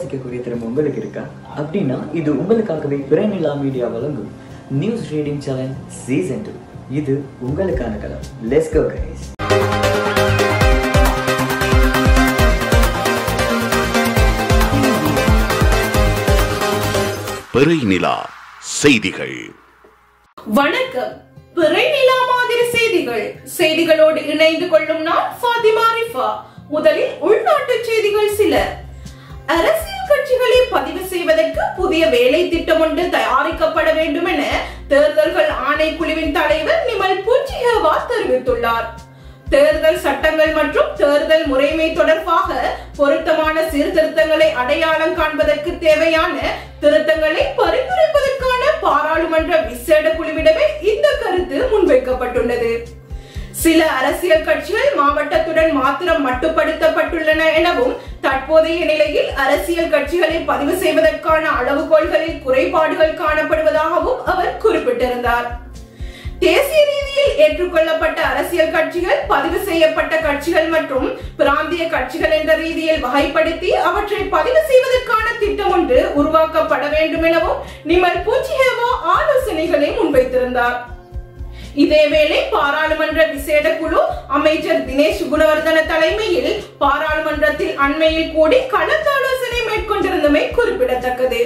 வாசிக்கக்கூடிய திறமை உங்களுக்கு இருக்கா அப்படின்னா இது உங்களுக்காகவே பிறநிலா மீடியா வழங்கும் news reading challenge season two இது உங்களுக்கான களம் லெட்ஸ் கோ கைஸ் பிறை நிலா செய்திகள் வணக்கம் பிறை நிலா மாதிரி செய்திகள் செய்திகளோடு இணைந்து கொள்ளும் நான் ஃபாத்திமா ரிஃபா முதலில் உள்நாட்டு செய்திகள் சில அரசியல் கட்சிகளை பதிவு செய்வதற்கு புதிய வேலை திட்டம் ஒன்று தயாரிக்கப்பட வேண்டும் என தேர்தல்கள் ஆணைக்குழுவின் தலைவர் நிமல் பூஞ்சிஹவா தெரிவித்துள்ளார் தேர்தல் சட்டங்கள் மற்றும் தேர்தல் முறைமை தொடர்பாக பொருத்தமான சீர்திருத்தங்களை அடையாளம் காண்பதற்கு தேவையான திருத்தங்களை பரிந்துரைப்பதற்கான பாராளுமன்ற விசேட குழுவிடமே இந்த கருத்து முன்வைக்கப்பட்டுள்ளது சில அரசியல் கட்சிகள் மாவட்டத்துடன் மாத்திரம் மட்டுப்படுத்தப்பட்டுள்ளன எனவும் தற்போதைய நிலையில் அரசியல் கட்சிகளை பதிவு செய்வதற்கான அளவுகோல்களில் குறைபாடுகள் காணப்படுவதாகவும் அவர் குறிப்பிட்டிருந்தார் தேசிய ரீதியில் ஏற்றுக்கொள்ளப்பட்ட அரசியல் கட்சிகள் பதிவு செய்யப்பட்ட கட்சிகள் மற்றும் பிராந்திய கட்சிகள் என்ற ரீதியில் வகைப்படுத்தி அவற்றை பதிவு செய்வதற்கான திட்டம் ஒன்று உருவாக்கப்பட வேண்டும் எனவும் நிமல் பூச்சிஹேவா ஆலோசனைகளை முன்வைத்திருந்தார் இதேவேளை பாராளுமன்ற விசேட குழு அமைச்சர் தினேஷ் குணவர்தன தலைமையில் பாராளுமன்றத்தில் அண்மையில் கூடி கலந்தாலோசனை மேற்கொண்டிருந்தமை குறிப்பிடத்தக்கது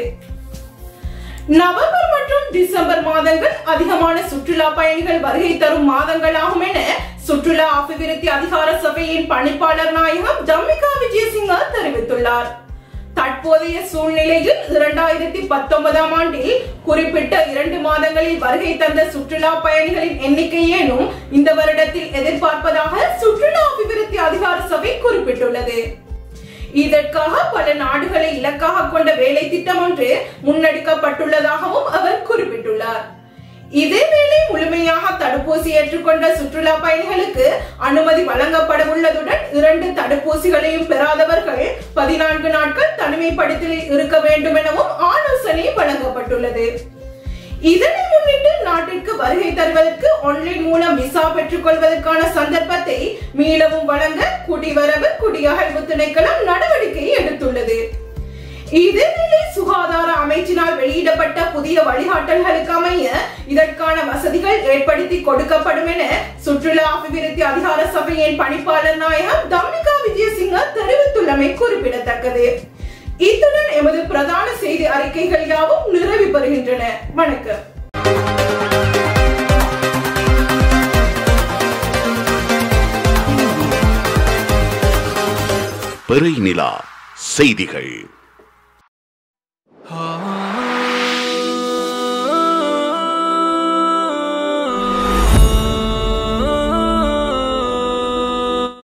நவம்பர் மற்றும் டிசம்பர் மாதங்கள் அதிகமான சுற்றுலா பயணிகள் வருகை தரும் மாதங்களாகும் என சுற்றுலா அபிவிருத்தி அதிகார சபையின் பணிப்பாளர் நாயகம் தம்மிகா விஜயசிங்கா தெரிவித்துள்ளார் தற்போதைய சூழ்நிலையில் இரண்டாயிரத்தி பத்தொன்பதாம் ஆண்டில் குறிப்பிட்ட இரண்டு மாதங்களில் வருகை தந்த சுற்றுலா பயணிகளின் எண்ணிக்கையேனும் இந்த வருடத்தில் எதிர்பார்ப்பதாக சுற்றுலா அபிவிருத்தி அதிகார சபை குறிப்பிட்டுள்ளது இதற்காக பல நாடுகளை இலக்காக கொண்ட வேலை திட்டம் ஒன்று முன்னெடுக்கப்பட்டுள்ளதாகவும் அவர் குறிப்பிட்டுள்ளார் இதேவேளை முழுமையாக தடுப்பூசி ஏற்றுக்கொண்ட சுற்றுலா பயணிகளுக்கு அனுமதி வழங்கப்பட உள்ளதுடன் இரண்டு தடுப்பூசிகளையும் பெறாதவர்கள் பதினான்கு நாட்கள் தனிமைப்படுத்தலில் இருக்க வேண்டும் எனவும் ஆலோசனை வழங்கப்பட்டுள்ளது இதனை முன்னிட்டு நாட்டிற்கு வருகை தருவதற்கு ஆன்லைன் மூலம் விசா பெற்றுக் கொள்வதற்கான சந்தர்ப்பத்தை மீளவும் வழங்க குடிவரவு குடியகழ்வு திணைக்களம் நடவடிக்கை எடுத்துள்ளது இதேவேளை சுகாதார அமைச்சினால் வெளியிடப்பட்ட புதிய வழிகாட்டல்களுக்கு அமைய இதற்கான வசதிகள் ஏற்படுத்தி கொடுக்கப்படும் என சுற்றுலா அபிவிருத்தி அதிகார சபையின் பணிப்பாளர் நாயகம் தம்மிகா விஜயசிங்க தெரிவித்துள்ளமை குறிப்பிடத்தக்கது இத்துடன் எமது பிரதான செய்தி அறிக்கைகள் யாவும் நிறைவு பெறுகின்றன வணக்கம் பிறை நிலா செய்திகள்